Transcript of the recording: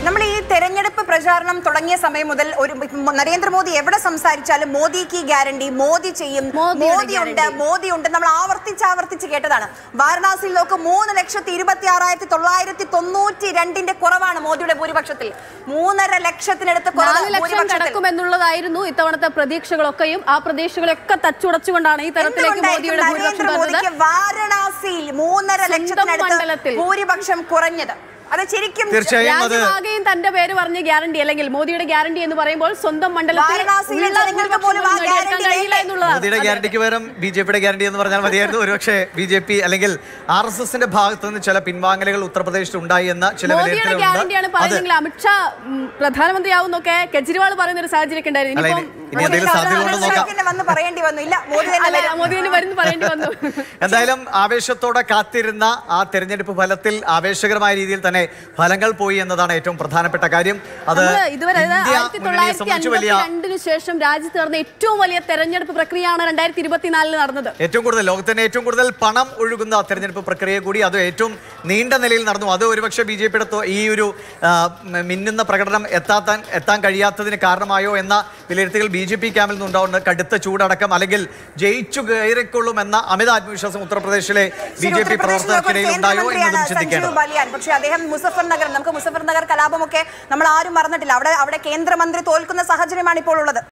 നമ്മൾ ഈ തെരഞ്ഞെടുപ്പ് പ്രചാരണം തുടങ്ങിയ സമയം മുതൽ ഒരു നരേന്ദ്രമോദി എവിടെ സംസാരിച്ചാലും മോദിക്ക് ഗ്യാരണ്ടി മോദി ചെയ്യും മോദിയുടെ മോദി ഉണ്ട് guarantee. മോദി ഉണ്ട് നമ്മൾ ആവർത്തിച്ച് ആവർത്തിച്ച് കേട്ടതാണ് വാരണാസിയിൽ നോക്ക് മൂന്ന് ലക്ഷത്തി ഇരുപത്തി ആറായിരത്തി തൊള്ളായിരത്തി തൊണ്ണൂറ്റി രണ്ടിന്റെ കുറവാണ് മോദിയുടെ ഭൂരിപക്ഷത്തിൽ മൂന്നര ലക്ഷത്തിനടുത്ത് കുറവ് നാല് ലക്ഷം ഭൂരിപക്ഷത്തിൽ. കടക്കുമെന്നുള്ളതായിരുന്നു ഇത്തവണത്തെ പ്രതീക്ഷകളൊക്കെയും ആ പ്രതീക്ഷകളൊക്കെ തച്ചുടച്ചുകൊണ്ടാണ് ഈ തരത്തിലേക്ക് എന്തുകൊണ്ടായിരിക്കും മോദിയുടെ ഭൂരിപക്ഷം നരേന്ദ്രമോദിക്ക് വരുന്നത് വാരണാസിയിൽ മൂന്നര സ്വന്തം ലക്ഷത്തിനടുത്ത് മണ്ഡലത്തിൽ. ഭൂരിപക്ഷം കുറഞ്ഞത് അത് ശരിക്കും തീർച്ചയായും അത് രാജ്യമാകെയും തന്റെ പേര് പറഞ്ഞ് ഗ്യാരണ്ടി അല്ലെങ്കിൽ മോദിയുടെ ഗ്യാരണ്ടി എന്ന് പറയുമ്പോൾ സ്വന്തം മണ്ഡലത്തിൽ വാരണാസിയിലെ ഉള്ള ജനങ്ങൾക്ക് ഭൂരിപക്ഷം പോലും ആ ഒന്നും നേടിയെടുക്കാൻ guarantee കഴിയില്ല ഇല്ലേ? എന്നുള്ളതാണ് മോദിയുടെ അതെ. ഗ്യാരണ്ടിക്ക് പകരം ബി ജെ പിയുടെ ഗ്യാരണ്ടി എന്ന് പറഞ്ഞാൽ മതിയായിരുന്നു ഒരുപക്ഷെ ബി ജെ പി അല്ലെങ്കിൽ ആർ എസ് എസിന്റെ ഭാഗത്ത് നിന്ന് ചില പിൻവാങ്ങലുകൾ ഉത്തർപ്രദേശിൽ ഉണ്ടായി എന്ന ചില മോദിയുടെ വിലയിരുത്തലുണ്ട് ഗ്യാരണ്ടിയാണ് അത് പറയുന്നെങ്കിൽ അമിത്ഷാ ഉം, പ്രധാനമന്ത്രിയാവുന്നൊക്കെ കെജ്രിവാൾ പറയുന്ന ഒരു സാഹചര്യം ഒക്കെ ഉണ്ടായിരുന്നു അല്ല, ഇനിയിപ്പം ഇനി എന്തെങ്കിലും സാധ്യത ഉണ്ടോ നോക്കാം തന്നെ വന്ന് പറയേണ്ടി വന്നു ഇല്ല മോദി തന്നെ അല്ല വരും. മോദി തന്നെ വരുന്നു പറയേണ്ടി വന്നു എന്തായാലും ആവേശത്തോടെ കാത്തിരുന്ന ആ തെരഞ്ഞെടുപ്പ് ഫലത്തിൽ ആവേശകരമായ രീതിയിൽ തന്നെ ഫലങ്ങൾ പോയി എന്നതാണ് ഏറ്റവും പ്രധാനപ്പെട്ട കാര്യം അത് നമ്മള് ഇതുവരെ ഇന്ത്യ ആയിരത്തി മുന്നണിയെ തൊള്ളായിരത്തി സംബന്ധിച്ച് വലിയ അൻപത്തിരണ്ടിന് ശേഷം രാജ്യത്ത് നടന്ന ഏറ്റവും വലിയ തെരഞ്ഞെടുപ്പ് പ്രക്രിയയാണ് രണ്ടായിരത്തി ഇരുപത്തിനാലിൽ നടന്നത് ഏറ്റവും കൂടുതൽ ലോകത്തിന്റെ ഏറ്റവും കൂടുതൽ പണം ഒഴുകുന്ന തെരഞ്ഞെടുപ്പ് പ്രക്രിയ കൂടി അത് ഏറ്റവും നീണ്ട നിലയിൽ നടന്നു അത് ഒരുപക്ഷെ ബി ജെ പിയുടെ ഈ ഒരു ആ, മ- മിന്നുന്ന പ്രകടനം എത്താത്താൻ എത്താൻ കഴിയാത്തതിന് കാരണമായോ എന്ന വിലയിരുത്തൽ ബി ജെ പി ക്യാമ്പിൽ നിന്നുണ്ടാവുന്ന കടുത്ത ചൂടടക്കം അല്ലെങ്കിൽ ജയിച്ചു കയറിക്കൊള്ളുമെന്ന അമിത ആത്മവിശ്വാസം ഉത്തർപ്രദേശിലെ ബി ജെ പി പ്രവർത്തകർക്കിടയിൽ ഉണ്ടായോ എന്നതും കേന്ദ്രമന്ത്രിയാണ് ചിന്തിക്കേണ്ടത് സഞ്ജീവ് ബലിയാൻ പക്ഷേ അദ്ദേഹം മുസഫർ നഗർ നമുക്ക് മുസഫർ നഗർ കലാപമൊക്കെ നമ്മൾ ആരും മറന്നിട്ടില്ല അവിടെ അവിടെ കേന്ദ്രമന്ത്രി തോൽക്കുന്ന സാഹചര്യമാണ് ഇപ്പോൾ ഉള്ളത്